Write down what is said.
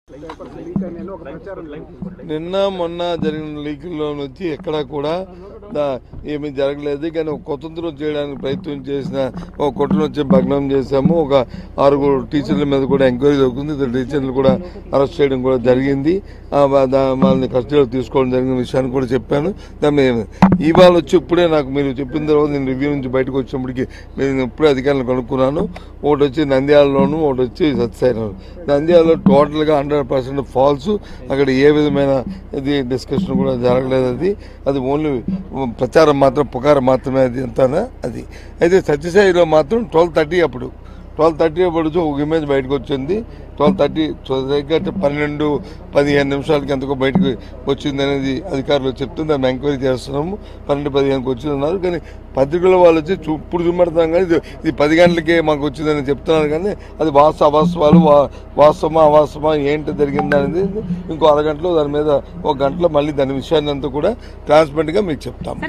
నిన్న మొన్న జరిగిన లీకుల్లో నుంచి ఎక్కడా కూడా దా- ఏమీ జరగలేదు కానీ ఒక కొత్తంతరం చేయడానికి ప్రయత్నం చేసిన ఒక కొట్టును వచ్చి భగ్నం చేశాము ఒక ఆరుగురు టీచర్ల మీద కూడా ఎంక్వైరీ జరుగుతుంది ఇద్దరు టీచర్లు కూడా అరెస్ట్ చేయడం కూడా జరిగింది ఆ వా- దా- వాళ్ళని కస్టడీలో తీసుకోవడం జరిగిన విషయాన్ని కూడా చెప్పాను దాన్ని ఇవాళ వచ్చి ఇప్పుడే నాకు మీరు చెప్పిన తర్వాత నేను రివ్యూ నుంచి బయటకు వచ్చినప్పటికి నేను ఇప్పుడే అధికారులను కనుక్కున్నాను ఒకటి వచ్చి నంద్యాలలోను ఒకటి వచ్చి సత్యసాయిలోను నంద్యాలలో టోటల్గా హండ్రెడ్ పర్సెంట్ ఫాల్స్ అక్కడ ఏ విధమైన ఇది డిస్కషన్ కూడా జరగలేదు అది అది ఓన్లీ ప్రచారం మాత్రం పుకారం మాత్రమే అది అంతానా అది అయితే సత్యసాయిలో మాత్రం ట్వెల్వ్ థర్టీ అప్పుడు ట్వెల్వ్ థర్టీ అప్పుడు ఒక ఇమేజ్ బయటకు వచ్చింది ట్వెల్వ్ థర్టీ దగ్గర పన్నెండు పదిహేను నిమిషాలకి ఎంతకో బయటకు వచ్చింది అనేది అధికారులు చెప్తుంది దాన్ని ఎంక్వైరీ చేస్తున్నాము పన్నెండు పదిహేనుకి వచ్చింది అన్నారు కానీ పత్రికల వాళ్ళు వచ్చి చూ- ఇప్పుడు చూపెడతాం కానీ ఇది ఇది పది గంటలకే మాకు వచ్చిందని చెప్తున్నారు కానీ అది వాస్తవ అవాస్తవాలు వా- వాస్తవమా అవాస్తవమా ఏంటి జరిగింది అనేది ఇంకో అరగంటలో దాని మీద ఒక గంటలో మళ్ళీ దాని విషయాన్ని అంతా కూడా ట్రాన్స్పరెంట్గా మీకు చెప్తాం